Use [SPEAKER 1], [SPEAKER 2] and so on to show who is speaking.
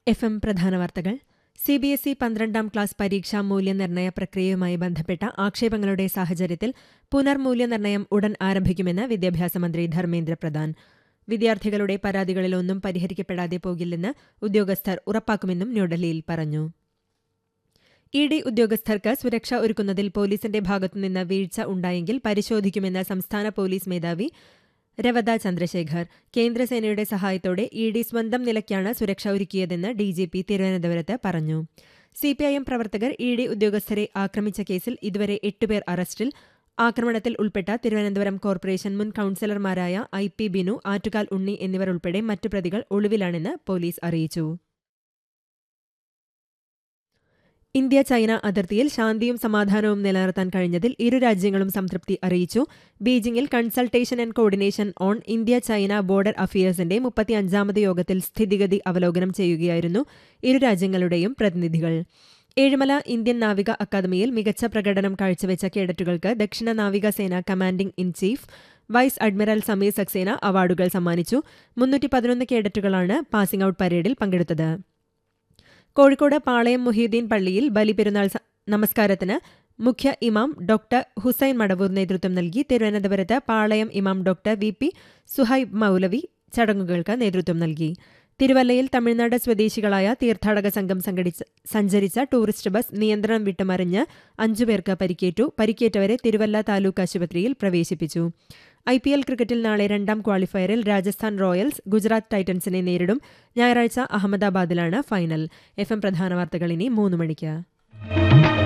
[SPEAKER 1] F M പ്രധാന വാർത്തകൾ C B S E പന്ത്രണ്ടാം ക്ലാസ് പരീക്ഷാ മൂല്യനിർണ്ണയ പ്രക്രിയയുമായി ബന്ധപ്പെട്ട ആക്ഷേപങ്ങളുടെ സാഹചര്യത്തിൽ പുനർമൂല്യനിർണ്ണയം ഉടൻ ആരംഭിക്കുമെന്ന് വിദ്യാഭ്യാസ മന്ത്രി ധർമ്മേന്ദ്ര പ്രധാൻ വിദ്യാർത്ഥികളുടെ പരാതികളിലൊന്നും പരിഹരിക്കപ്പെടാതെ പോകില്ലെന്ന് ഉദ്യോഗസ്ഥർ ഉറപ്പാക്കുമെന്നും ന്യൂഡൽഹിയിൽ പറഞ്ഞു ഇ ഡി ഉദ്യോഗസ്ഥർക്ക് സുരക്ഷ ഒരുക്കുന്നതിൽ പോലീസിന്റെ ഭാഗത്തുനിന്ന് വീഴ്ച ഉണ്ടായെങ്കിൽ പരിശോധിക്കുമെന്ന് സംസ്ഥാന പോലീസ് മേധാവി രവത ചന്ദ്രശേഖർ കേന്ദ്രസേനയുടെ സഹായത്തോടെ ഇ ഡി സ്വന്തം നിലയ്ക്കാണ് സുരക്ഷ ഒരുക്കിയതെന്ന് ഡി ജി പി തിരുവനന്തപുരത്ത് പറഞ്ഞു സിപിഐഎം പ്രവർത്തകർ ഇ ഡി ഉദ്യോഗസ്ഥരെ ആക്രമിച്ച കേസിൽ ഇതുവരെ എട്ടുപേർ അറസ്റ്റിൽ ആക്രമണത്തിൽ ഉൾപ്പെട്ട തിരുവനന്തപുരം കോർപ്പറേഷൻ മുൻ കൌൺസിലർമാരായ ഐ പി ബിനു ആറ്റുകാൽ ഉണ്ണി എന്നിവർ ഉൾപ്പെടെ മറ്റു പ്രതികൾ ഒളിവിലാണെന്ന് പോലീസ് അറിയിച്ചു ഇന്ത്യ ചൈന അതിർത്തിയിൽ ശാന്തിയും സമാധാനവും നിലനിർത്താൻ കഴിഞ്ഞതിൽ ഇരു രാജ്യങ്ങളും സംതൃപ്തി അറിയിച്ചു ബീജിംഗിൽ consultation and coordination on India China border അഫയേഴ്സിന്റെ മുപ്പത്തിയഞ്ചാമത് യോഗത്തിൽ സ്ഥിതിഗതി അവലോകനം ചെയ്യുകയായിരുന്നു ഇരു രാജ്യങ്ങളുടെയും പ്രതിനിധികൾ ഏഴുമല ഇന്ത്യൻ നാവിക അക്കാദമിയിൽ മികച്ച പ്രകടനം കാഴ്ചവെച്ച കേഡറ്റുകൾക്ക് ദക്ഷിണ നാവികസേന commanding in chief vice admiral Sameer Saxena അവാർഡുകൾ സമ്മാനിച്ചു മുന്നൂറ്റി പതിനൊന്ന് കേഡറ്റുകളാണ് പാസിംഗ് ഔട്ട് പരേഡിൽ പങ്കെടുത്തത് കോഴിക്കോട് പാളയം മുഹീദ്ദീൻ പള്ളിയിൽ ബലിപെരുന്നാൾ നമസ്കാരത്തിന് മുഖ്യ ഇമാം ഡോക്ടർ ഹുസൈൻ മടവൂർ നേതൃത്വം നൽകി തിരുവനന്തപുരത്ത് പാളയം ഇമാം ഡോക്ടർ വി പി സുഹൈബ് മൗലവി ചടങ്ങുകൾക്ക് നേതൃത്വം നൽകി തിരുവല്ലയിൽ തമിഴ്നാട് സ്വദേശികളായ തീർത്ഥാടക സംഘം സംഘടിച്ച സഞ്ചരിച്ച ടൂറിസ്റ്റ് ബസ് നിയന്ത്രണം വിട്ടുമറിഞ്ഞ് അഞ്ചുപേർക്ക് പരിക്കേറ്റു പരിക്കേറ്റവരെ തിരുവല്ല താലൂക്ക് ആശുപത്രിയിൽ പ്രവേശിപ്പിച്ചു ഐ പി എൽ ക്രിക്കറ്റിൽ നാളെ രണ്ടാം ക്വാളിഫയറിൽ രാജസ്ഥാൻ റോയൽസ് ഗുജറാത്ത് ടൈറ്റൻസിനെ നേരിടും ഞായറാഴ്ച അഹമ്മദാബാദിലാണ് ഫൈനൽ എഫ് എം പ്രധാന വാർത്തകൾ ഇനി മൂന്ന് മണിക്ക്